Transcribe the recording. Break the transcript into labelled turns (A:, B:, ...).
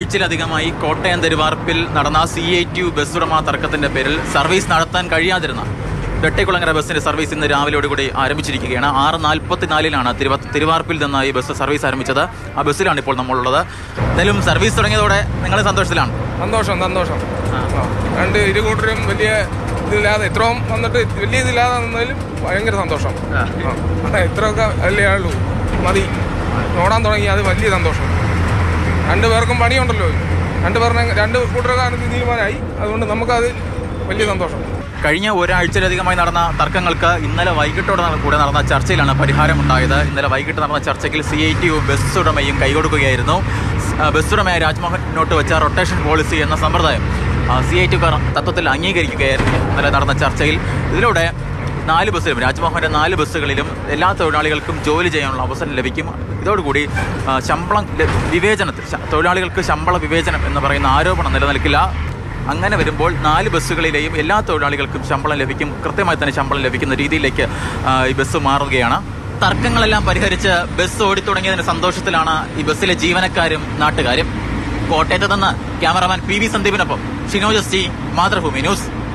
A: ഒരാഴ്ചയിലധികമായി കോട്ടയം തെരുവാർപ്പിൽ നടന്ന C I T U bus ഉടമ തർക്കത്തിന്റെ പേരിൽ സർവീസ് നടത്താൻ കഴിയാതിരുന്ന വെട്ടേക്കുളങ്ങര ബസ്സിന്റെ സർവീസ് ഇന്ന് രാവിലെയോടുകൂടി ആരംഭിച്ചിരിക്കുകയാണ് ആറ് നാൽപ്പത്തിനാലിലാണ് തിരുവ തിരുവാർപ്പിൽ നിന്ന് ഈ ബസ് സർവീസ് ആരംഭിച്ചത് ആ ബസ്സിലാണ് ഇപ്പോൾ നമ്മളുള്ളത് എന്തായാലും സർവീസ് തുടങ്ങിയതോടെ നിങ്ങൾ സന്തോഷത്തിലാണ്
B: സന്തോഷം സന്തോഷം ആ. രണ്ട് ഇരു കൂട്ടരും വലിയ ഇതില്ലാതെ ഇത്രയും വന്നിട്ട് വലിയ ഇതില്ലാതെ നിന്നതിലും ഭയങ്കര സന്തോഷം ആ. അതെ ഇത്രയൊക്കെ വലിയ ആളൂ മതി ഓടാൻ തുടങ്ങി അത് വലിയ സന്തോഷം രണ്ടു പേർക്കും പണിയുണ്ടല്ലോ രണ്ട് പേരുടെ രണ്ട് കൂട്ടർക്കാണ് തീരുമാനമായി അതുകൊണ്ട് നമുക്കത് വലിയ സന്തോഷം
A: കഴിഞ്ഞ ഒരാഴ്ചയിലധികമായി നടന്ന തർക്കങ്ങൾക്ക് ഇന്നലെ വൈകിട്ടോടെ നട- കൂടെ നടന്ന ചർച്ചയിലാണ് പരിഹാരമുണ്ടായത് ഇന്നലെ വൈകിട്ട് നടന്ന ചർച്ചയ്ക്ക് C I T U bus ഉടമയും കൈകൊടുക്കുകയായിരുന്നു സ്- ആ, ബസ് ഉടമയായ രാജ്മോഹൻ നോട്ട് വെച്ച റൊട്ടേഷൻ പോളിസി എന്ന സമ്പ്രദായം സി ഐ ടി തത്വത്തിൽ അംഗീകരിക്കുകയായിരുന്നു ഇന്നലെ നടന്ന ചർച്ചയിൽ ഇതിലൂടെ നാല് ബസ്സിലും രാജ്മോഹന്റെ നാല് ബസ്സുകളിലും എല്ലാ തൊഴിലാളികൾക്കും ജോലി ചെയ്യാനുള്ള അവസരം ലഭിക്കും ഇതോടുകൂടി ആ, ശമ്പളം ല- വിവേചനത്തിൽ ശ- തൊഴിലാളികൾക്ക് ശമ്പള വിവേചനം എന്ന് പറയുന്ന ആരോപണം നിലനിൽക്കില്ല അങ്ങനെ വരുമ്പോൾ നാല് ബസ്സുകളിലെയും എല്ലാ തൊഴിലാളികൾക്കും ശമ്പളം ലഭിക്കും കൃത്യമായി തന്നെ ശമ്പളം ലഭിക്കുന്ന രീതിയിലേക്ക് ആ, ഈ ബസ് മാറുകയാണ് തർക്കങ്ങളെല്ലാം പരിഹരിച്ച് ബസ് ഓടിത്തുടങ്ങിയതിന് സന്തോഷത്തിലാണ് ഈ ബസ്സിലെ ജീവനക്കാരും നാട്ടുകാരും കോട്ടയത്ത് നിന്ന് ക്യാമറമാൻ പി വി സന്ദീപിനൊപ്പം Shinoj S T Mathrubhumi news